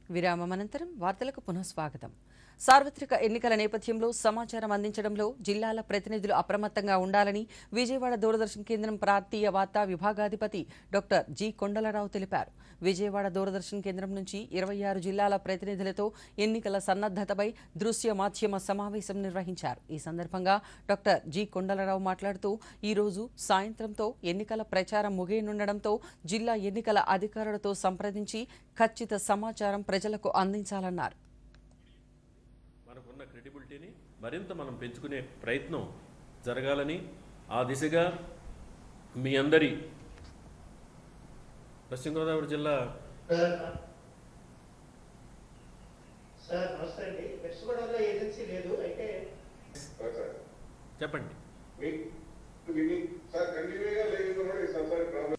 విరామం అనంతరం వార్తలకు పునఃస్వాగతం సార్వత్రిక ఎన్నికల నేపథ్యంలో సమాచారం అందించడంలో జిల్లాల ప్రతినిధులు అప్రమత్తంగా ఉండాలని విజయవాడ దూరదర్శన్ కేంద్రం ప్రాంతీయ వార్తా విభాగాధిపతి డాక్టర్ జి కొండలరావు తెలిపారు విజయవాడ దూరదర్శన్ కేంద్రం నుంచి ఇరవై ఆరు జిల్లాల ప్రతినిధులతో ఎన్నికల సన్నద్ధతపై దృశ్య మాధ్యమ సమావేశం నిర్వహించారు ఈ సందర్భంగా డాక్టర్ జి కొండలరావు మాట్లాడుతూ ఈ రోజు సాయంత్రంతో ఎన్నికల ప్రచారం ముగియనుండడంతో జిల్లా ఎన్నికల అధికారులతో సంప్రదించి ఖచ్చిత సమాచారం ప్రజలకు అందించాలన్నారు మనకున్న క్రెడిబిలిటీని మరింత మనం పెంచుకునే ప్రయత్నం జరగాలని ఆ దిశగా మీ అందరి పశ్చిమ గోదావరి జిల్లా సార్ సార్ నమస్తే అండి వెస్ట్ గోదావరిలో ఏజెన్సీ లేదు అయితే చెప్పండి మీకు ఇది సార్ కంటిన్యూగా లేదు కూడా ఈ సంసారి ప్రాబ్లం